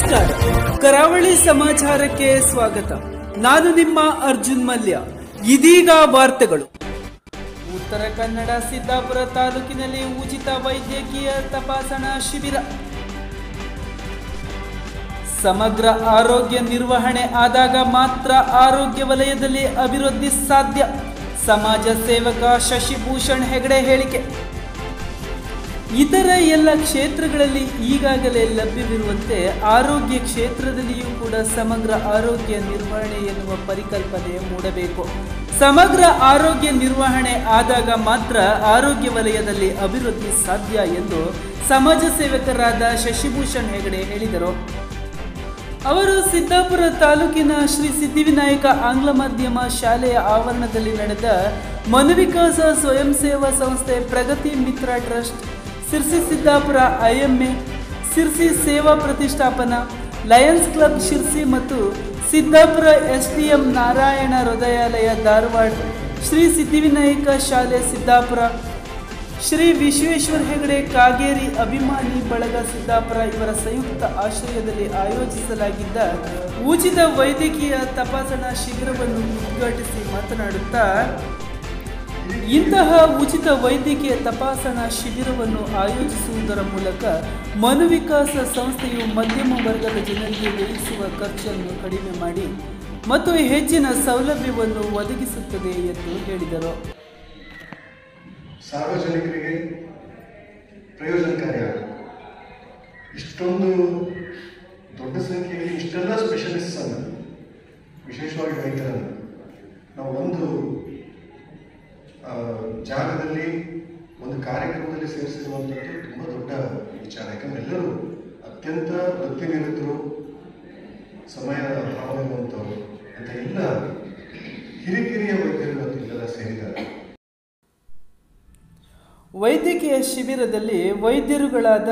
ನಮಸ್ಕಾರ ಕರಾವಳಿ ಸಮಾಚಾರಕ್ಕೆ ಸ್ವಾಗತ ನಾನು ನಿಮ್ಮ ಅರ್ಜುನ್ ಮಲ್ಯ ಇದೀಗ ವಾರ್ತೆಗಳು ಉತ್ತರ ಕನ್ನಡ ಸಿದ್ದಾಪುರ ತಾಲೂಕಿನಲ್ಲಿ ಉಚಿತ ವೈದ್ಯಕೀಯ ತಪಾಸಣಾ ಶಿಬಿರ ಸಮಗ್ರ ಆರೋಗ್ಯ ನಿರ್ವಹಣೆ ಆದಾಗ ಮಾತ್ರ ಆರೋಗ್ಯ ವಲಯದಲ್ಲಿ ಅಭಿವೃದ್ಧಿ ಸಾಧ್ಯ ಸಮಾಜ ಸೇವಕ ಶಶಿಭೂಷಣ್ ಹೆಗಡೆ ಹೇಳಿಕೆ ಇತರ ಎಲ್ಲ ಕ್ಷೇತ್ರಗಳಲ್ಲಿ ಈಗಾಗಲೇ ಲಭ್ಯವಿರುವಂತೆ ಆರೋಗ್ಯ ಕ್ಷೇತ್ರದಲ್ಲಿಯೂ ಕೂಡ ಸಮಗ್ರ ಆರೋಗ್ಯ ನಿರ್ವಹಣೆ ಎನ್ನುವ ಪರಿಕಲ್ಪನೆ ಮೂಡಬೇಕು ಸಮಗ್ರ ಆರೋಗ್ಯ ನಿರ್ವಹಣೆ ಆದಾಗ ಮಾತ್ರ ಆರೋಗ್ಯ ವಲಯದಲ್ಲಿ ಅಭಿವೃದ್ಧಿ ಸಾಧ್ಯ ಎಂದು ಸಮಾಜ ಸೇವಕರಾದ ಶಶಿಭೂಷಣ್ ಹೆಗಡೆ ಹೇಳಿದರು ಅವರು ಸಿದ್ದಾಪುರ ತಾಲೂಕಿನ ಶ್ರೀ ಸಿದ್ಧಿವಿನಾಯಕ ಆಂಗ್ಲ ಮಾಧ್ಯಮ ಶಾಲೆಯ ಆವರಣದಲ್ಲಿ ನಡೆದ ಮನುವಿಕಾಸ ಸ್ವಯಂ ಸೇವಾ ಸಂಸ್ಥೆ ಪ್ರಗತಿ ಮಿತ್ರ ಟ್ರಸ್ಟ್ ಸಿರ್ಸಿ ಸಿದ್ದಾಪುರ ಐಎಂಎ ಸಿರ್ಸಿ ಸೇವಾ ಪ್ರತಿಷ್ಠಾಪನಾ ಲಯನ್ಸ್ ಕ್ಲಬ್ ಶಿರ್ಸಿ ಮತ್ತು ಸಿದ್ದಾಪುರ ಎಸ್ಡಿಎಂ ನಾರಾಯಣ ಹೃದಯಾಲಯ ಧಾರವಾಡ ಶ್ರೀ ಸಿದ್ಧಿವಿನಾಯಕ ಶಾಲೆ ಸಿದ್ದಾಪುರ ಶ್ರೀ ವಿಶ್ವೇಶ್ವರ ಹೆಗಡೆ ಕಾಗೇರಿ ಅಭಿಮಾನಿ ಬಳಗ ಸಿದ್ದಾಪುರ ಇವರ ಸಂಯುಕ್ತ ಆಶ್ರಯದಲ್ಲಿ ಆಯೋಜಿಸಲಾಗಿದ್ದ ಉಚಿತ ವೈದ್ಯಕೀಯ ತಪಾಸಣಾ ಶಿಬಿರವನ್ನು ಉದ್ಘಾಟಿಸಿ ಮಾತನಾಡುತ್ತಾ ಇಂತಹ ಉಚಿತ ವೈದ್ಯಕೀಯ ತಪಾಸಣಾ ಶಿಬಿರವನ್ನು ಆಯೋಜಿಸುವುದರ ಮೂಲಕ ಮನುವಿಕಾಸ ಸಂಸ್ಥೆಯು ಮಧ್ಯಮ ವರ್ಗದ ಜನರಿಗೆ ವ್ಯಯಿಸುವ ಖರ್ಚನ್ನು ಕಡಿಮೆ ಮಾಡಿ ಮತ್ತು ಹೆಚ್ಚಿನ ಸೌಲಭ್ಯವನ್ನು ಒದಗಿಸುತ್ತದೆ ಎಂದು ಹೇಳಿದರು ಸಾರ್ವಜನಿಕರಿಗೆ ಪ್ರಯೋಜನಕಾರಿಯಾಗಬೇಕು ಇಷ್ಟೊಂದು ದೊಡ್ಡ ಸಂಖ್ಯೆಯಲ್ಲಿ ಇಷ್ಟೆಲ್ಲ ಸ್ಪೆಷಲಿಸ್ಟ್ಸ್ ಅನ್ನು ವಿಶೇಷವಾಗಿ ವೈದ್ಯರನ್ನು ನಾವು ಒಂದು ಆ, ಜಾಗದಲ್ಲಿ ಒಂದು ಕಾರ್ಯಕ್ರಮದಲ್ಲಿ ಸೇರಿಸಿರುವಂಥದ್ದು ತುಂಬ ದೊಡ್ಡ ವಿಚಾರ ಯಾಕಂದ್ರೆ ಎಲ್ಲರೂ ಅತ್ಯಂತ ವೃತ್ತಿನಿರತರು ಸಮಯ ಅಭಾವ ಇರುವಂಥವ್ರು ಅಂತ ಎಲ್ಲ ಹಿರಿಕಿರಿಯ ವೈದ್ಯರು ಇವತ್ತು ಇಲ್ಲೆಲ್ಲ ಸೇರಿದ್ದಾರೆ ವೈದ್ಯಕೀಯ ಶಿಬಿರದಲ್ಲಿ ವೈದ್ಯರುಗಳಾದ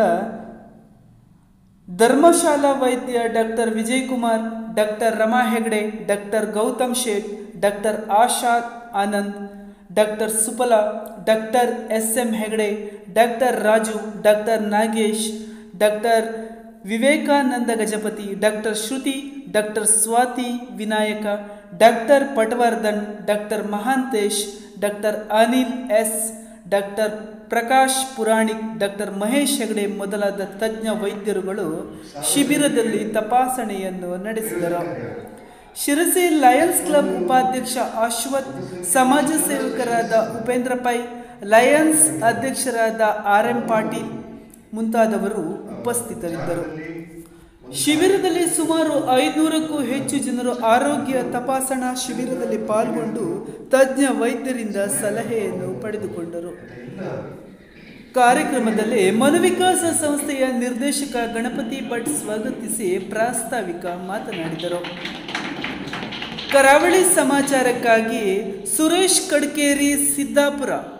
Dharmashala Vaidya doctor Vijay Kumar doctor Rama Hegde doctor Gautam Sheikh doctor Asha Anand doctor Suphala doctor S M Hegde doctor Raju doctor Nagesh doctor Vivekananda Gajapati doctor Shruti doctor Swati Vinayak doctor Patwardhan doctor Mahantesh doctor Anil S doctor Prakash Puranik doctor Mahesh Hegade ಮೊದಲಾದ ತಜ್ಞ ವೈದ್ಯರುಗಳು ಶಿಬಿರದಲ್ಲಿ ತಪಾಸಣೆಯನ್ನು ನಡೆಸಿದರು ಶಿರಸಿ ಲಯನ್ಸ್ ಕ್ಲಬ್ ಉಪಾಧ್ಯಕ್ಷ ಅಶ್ವಥ್ ಸಮಾಜ ಸೇವಕರಾದ ಉಪೇಂದ್ರ ಪೈ ಲಯನ್ಸ್ ಅಧ್ಯಕ್ಷರಾದ ಆರ್ ಎಂ ಪಾಟೀಲ್ ಮುಂತಾದವರು ಉಪಸ್ಥಿತರಿದ್ದರು ಶಿಬಿರದಲ್ಲಿ ಸುಮಾರು ಐನೂರಕ್ಕೂ ಹೆಚ್ಚು ಜನರು ಆರೋಗ್ಯ ತಪಾಸಣಾ ಶಿಬಿರದಲ್ಲಿ ಪಾಲ್ಗೊಂಡು ತಜ್ಞ ವೈದ್ಯರಿಂದ ಸಲಹೆಯನ್ನು ಪಡೆದುಕೊಂಡರು ಕಾರ್ಯಕ್ರಮದಲ್ಲಿ ಮನುವಿಕಾಸ ಸಂಸ್ಥೆಯ ನಿರ್ದೇಶಕ ಗಣಪತಿ ಭಟ್ ಸ್ವಾಗತಿಸಿ ಪ್ರಾಸ್ತಾವಿಕ ಮಾತನಾಡಿದರು ಕರಾವಳಿ ಸಮಾಚಾರಕ್ಕಾಗಿ ಸುರೇಶ್ ಕಡ್ಕೇರಿ ಸಿದ್ದಾಪುರ